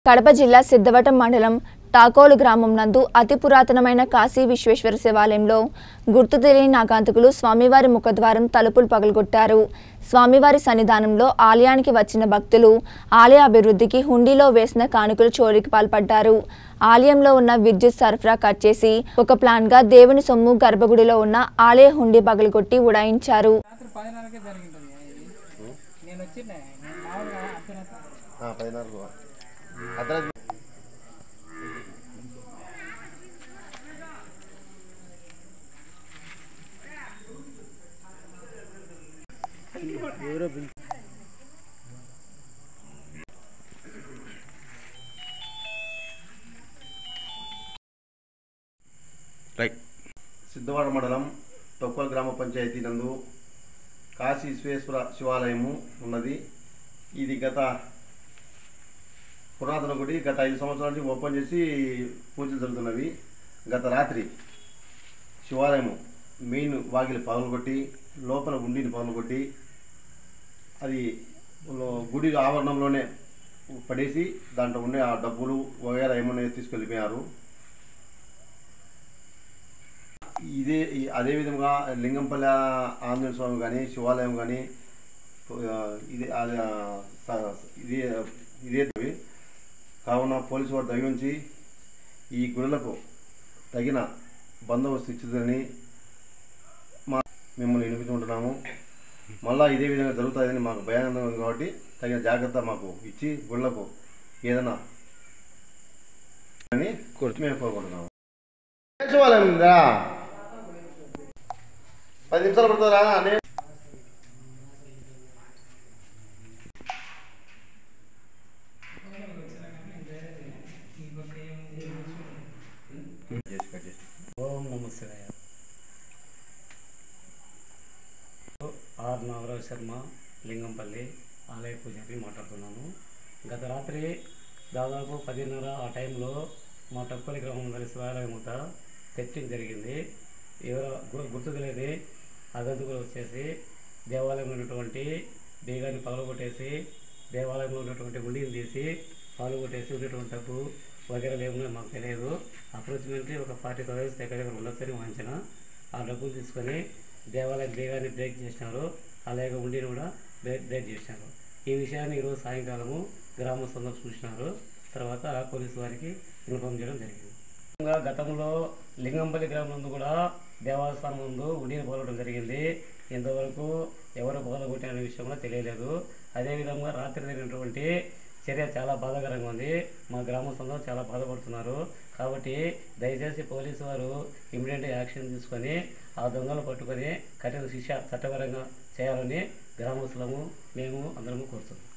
కడప జిల్లా సిద్ధవటం మండలం టాకోలు గ్రామం నందు అతి పురాతనమైన కాశీ విశ్వేశ్వర శివాలయంలో గుర్తు తెలియని నాగాంతకులు స్వామివారి ముఖద్వారం తలుపులు పగలగొట్టారు స్వామివారి సన్నిధానంలో ఆలయానికి వచ్చిన భక్తులు ఆలయ అభివృద్ధికి హుండీలో వేసిన కానుకలు చోరీకి పాల్పడ్డారు ఆలయంలో ఉన్న విద్యుత్ సరఫరా కట్ చేసి ఒక ప్లాన్గా దేవుని సొమ్ము గర్భగుడిలో ఉన్న ఆలయ హుండీ పగలగొట్టి ఉడాయించారు రాత్రి పదిన్నరకే జరిగింటుంది ఇది నేను వచ్చిండే నేను మామూలుగా అర్ధరాత్రి పదిన్నరకు అర్ధరాత్రి రైట్ సిద్ధవాడ మండలం టొక్కల్ గ్రామ పంచాయతీ నందు కాశీ విశ్వేశ్వర శివాలయము ఉన్నది ఇది గత పురాతన గుడి గత ఐదు సంవత్సరాల నుంచి ఓపెన్ చేసి పూజలు జరుగుతున్నవి గత రాత్రి శివాలయము మెయిన్ వాకిలి పగలగొట్టి లోపల ఉండిని పగలగొట్టి అది లో- గుడి ఆవరణంలోనే పడేసి దాంట్లో ఉండే ఆ డబ్బులు వగేరా ఏమన్నా తీసుకెళ్ళిపోయారు ఇదే ఈ- అదే విధంగా లింగంపల్లి ఆంజనేయ స్వామి కానీ శివాలయం కానీ ఆ, ఇదే అది, ఆ, స- ఇదే ఇదే కావున పోలీసు వారు దయించి ఈ గుడులకు తగిన బందోబస్తు ఇచ్చిందని మా మిమ్మల్ని వినిపించుకుంటున్నాము మళ్ళా ఇదే విధంగా జరుగుతుందని మాకు భయానందం ఉంది కాబట్టి తగిన జాగ్రత్త మాకు ఇచ్చి గుళ్ళకు ఏదైనా అని మేము కోరుకుంటున్నాము శివాలయం ఉందా పది నిమిషాలు పడుతుందా అనే ఓం నమ శివాయ ఆర్ నాగరాజ్ శర్మ లింగంపల్లి ఆలయ పూజారి మాట్లాడుతున్నాను గత రాత్రి దాదాపు పదిన్నర ఆ టైంలో మా టప్పలి గ్రామంలోని శివాలయం వద్ద తెచ్చింగ్ జరిగింది ఎవరో గు- గుర్తు తెలియని అగంతుకులు వచ్చేసి దేవాలయంలో ఉన్నటువంటి బీగాన్ని పగలగొట్టేసి దేవాలయంలో ఉన్నటువంటి గుండీని తీసి పగలగొట్టేసి ఉన్నటువంటి డబ్బు వగేరాలు ఏమన్నా మాకు తెలియదు అప్రోచ్మెంట్లీ ఒక ఫార్టీ థౌసండ్స్ దగ్గర దగ్గర ఉండొచ్చని వాంచిన ఆ డబ్బులు తీసుకొని దేవాలయం బీగాన్ని బ్రేక్ చేసినారు అలాగే ఉండిని కూడా బ్రేక్ బ్రేక్ చేసినారు ఈ విషయాన్ని ఈరోజు సాయంకాలము గ్రామస్తులందరూ చూసినారు తర్వాత పోలీసు వారికి ఇన్ఫార్మ్ చేయడం జరిగింది ఇంకా గతంలో లింగంపల్లి గ్రామం నందు కూడా దేవస్థానం ముందు ఉండిని పోలవడం జరిగింది ఇంతవరకు ఎవరు పోలగొట్టిన విషయం కూడా తెలియలేదు అదేవిధంగా రాత్రి జరిగినటువంటి చర్య చాలా బాధాకరంగా ఉంది మా గ్రామస్తులు చాలా బాధపడుతున్నారు కాబట్టి దయచేసి పోలీసు వారు ఇమీడియట్ యాక్షన్ తీసుకొని ఆ దొంగలు పట్టుకొని కఠిన శిక్ష చట్టపరంగా చేయాలని గ్రామస్తులము మేము అందరము కోరుతున్నాం